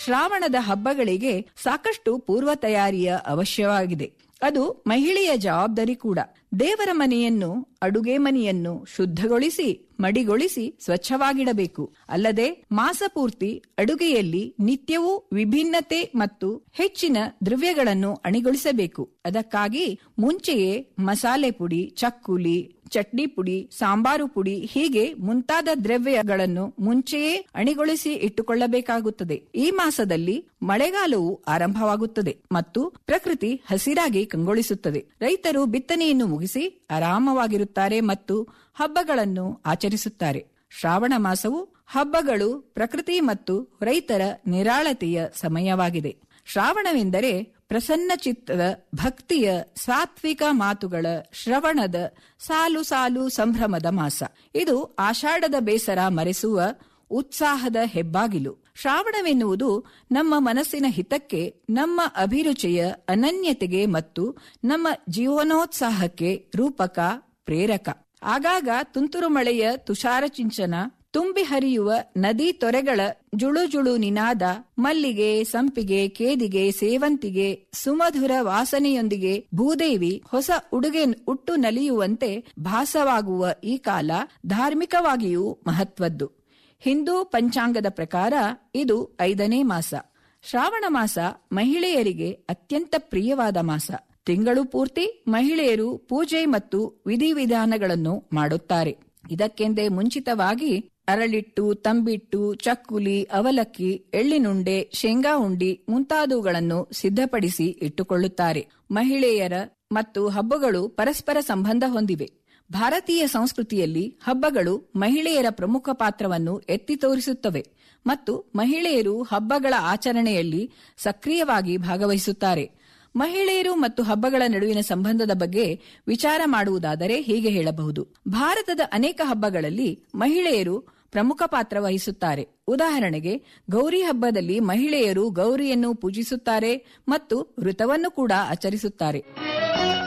ಶ್ರಾವಣದ ಹಬ್ಬಗಳಿಗೆ ಸಾಕಷ್ಟು ಪೂರ್ವ ತಯಾರಿಯ ಅವಶ್ಯವಾಗಿದೆ ಅದು ಮಹಿಳೆಯ ಜವಾಬ್ದಾರಿ ಕೂಡ ದೇವರ ಮನೆಯನ್ನು ಅಡುಗೆ ಮನೆಯನ್ನು ಶುದ್ಧಗೊಳಿಸಿ ಮಡಿಗೊಳಿಸಿ ಸ್ವಚ್ಛವಾಗಿಡಬೇಕು ಅಲ್ಲದೆ ಮಾಸಪೂರ್ತಿ ಅಡುಗೆಯಲ್ಲಿ ನಿತ್ಯವೂ ವಿಭಿನ್ನತೆ ಮತ್ತು ಹೆಚ್ಚಿನ ದ್ರವ್ಯಗಳನ್ನು ಅಣಿಗೊಳಿಸಬೇಕು ಅದಕ್ಕಾಗಿ ಮುಂಚೆಯೇ ಮಸಾಲೆ ಪುಡಿ ಚಕ್ಕುಲಿ ಚಟ್ನಿ ಪುಡಿ ಸಾಂಬಾರು ಪುಡಿ ಹೀಗೆ ಮುಂತಾದ ದ್ರವ್ಯಗಳನ್ನು ಮುಂಚೆಯೇ ಅಣಿಗೊಳಿಸಿ ಇಟ್ಟುಕೊಳ್ಳಬೇಕಾಗುತ್ತದೆ ಈ ಮಾಸದಲ್ಲಿ ಮಳೆಗಾಲವು ಆರಂಭವಾಗುತ್ತದೆ ಮತ್ತು ಪ್ರಕೃತಿ ಹಸಿರಾಗಿ ಕಂಗೊಳಿಸುತ್ತದೆ ರೈತರು ಬಿತ್ತನೆಯನ್ನು ಮುಗಿಸಿ ಆರಾಮವಾಗಿರುತ್ತಾರೆ ಮತ್ತು ಹಬ್ಬಗಳನ್ನು ಆಚರಿಸುತ್ತಾರೆ ಶ್ರಾವಣ ಮಾಸವು ಹಬ್ಬಗಳು ಪ್ರಕೃತಿ ಮತ್ತು ರೈತರ ನಿರಾಳತೆಯ ಸಮಯವಾಗಿದೆ ಶ್ರಾವಣವೆಂದರೆ ಪ್ರಸನ್ನ ಚಿತ್ತದ ಭಕ್ತಿಯ ಸಾತ್ವಿಕ ಮಾತುಗಳ ಶ್ರವಣದ ಸಾಲು ಸಾಲು ಸಂಭ್ರಮದ ಮಾಸ ಇದು ಆಷಾಢದ ಬೇಸರ ಮರೆಸುವ ಉತ್ಸಾಹದ ಹೆಬ್ಬಾಗಿಲು ಶ್ರಾವಣವೆನ್ನುವುದು ನಮ್ಮ ಮನಸ್ಸಿನ ಹಿತಕ್ಕೆ ನಮ್ಮ ಅಭಿರುಚಿಯ ಅನನ್ಯತೆಗೆ ಮತ್ತು ನಮ್ಮ ಜೀವನೋತ್ಸಾಹಕ್ಕೆ ರೂಪಕ ಪ್ರೇರಕ ಆಗಾಗ ತುಂತುರು ಮಳೆಯ ತುಷಾರ ಚಿಂಚನ ತುಂಬಿ ಹರಿಯುವ ನದಿ ತೊರೆಗಳ ಜುಳು ಜುಳು ನಿನಾದ ಮಲ್ಲಿಗೆ ಸಂಪಿಗೆ ಕೇದಿಗೆ ಸೇವಂತಿಗೆ ಸುಮಧುರ ವಾಸನೆಯೊಂದಿಗೆ ಭೂದೇವಿ ಹೊಸ ಉಡುಗೆ ಉಟ್ಟು ನಲಿಯುವಂತೆ ಭಾಸವಾಗುವ ಈ ಕಾಲ ಧಾರ್ಮಿಕವಾಗಿಯೂ ಮಹತ್ವದ್ದು ಹಿಂದೂ ಪಂಚಾಂಗದ ಪ್ರಕಾರ ಇದು ಐದನೇ ಮಾಸ ಶ್ರಾವಣ ಮಾಸ ಮಹಿಳೆಯರಿಗೆ ಅತ್ಯಂತ ಪ್ರಿಯವಾದ ಮಾಸ ತಿಂಗಳು ಪೂರ್ತಿ ಮಹಿಳೆಯರು ಪೂಜೆ ಮತ್ತು ವಿಧಿವಿಧಾನಗಳನ್ನು ಮಾಡುತ್ತಾರೆ ಇದಕ್ಕೆಂದೇ ಮುಂಚಿತವಾಗಿ ಅರಳಿಟ್ಟು ತಂಬಿಟ್ಟು ಚಕ್ಕುಲಿ ಅವಲಕ್ಕಿ ಎಳ್ಳಿನುಂಡೆ ಶೇಂಗಾ ಉಂಡಿ ಮುಂತಾದವುಗಳನ್ನು ಸಿದ್ಧಪಡಿಸಿ ಇಟ್ಟುಕೊಳ್ಳುತ್ತಾರೆ ಮಹಿಳೆಯರ ಮತ್ತು ಹಬ್ಬಗಳು ಪರಸ್ಪರ ಸಂಬಂಧ ಹೊಂದಿವೆ ಭಾರತೀಯ ಸಂಸ್ಕೃತಿಯಲ್ಲಿ ಹಬ್ಬಗಳು ಮಹಿಳೆಯರ ಪ್ರಮುಖ ಪಾತ್ರವನ್ನು ಎತ್ತಿ ತೋರಿಸುತ್ತವೆ ಮತ್ತು ಮಹಿಳೆಯರು ಹಬ್ಬಗಳ ಆಚರಣೆಯಲ್ಲಿ ಸಕ್ರಿಯವಾಗಿ ಭಾಗವಹಿಸುತ್ತಾರೆ ಮಹಿಳೆಯರು ಮತ್ತು ಹಬ್ಬಗಳ ನಡುವಿನ ಸಂಬಂಧದ ಬಗ್ಗೆ ವಿಚಾರ ಮಾಡುವುದಾದರೆ ಹೀಗೆ ಹೇಳಬಹುದು ಭಾರತದ ಅನೇಕ ಹಬ್ಬಗಳಲ್ಲಿ ಮಹಿಳೆಯರು ಪ್ರಮುಖ ಪಾತ್ರ ವಹಿಸುತ್ತಾರೆ ಉದಾಹರಣೆಗೆ ಗೌರಿ ಹಬ್ಬದಲ್ಲಿ ಮಹಿಳೆಯರು ಗೌರಿಯನ್ನು ಪೂಜಿಸುತ್ತಾರೆ ಮತ್ತು ವೃತವನ್ನು ಕೂಡ ಆಚರಿಸುತ್ತಾರೆ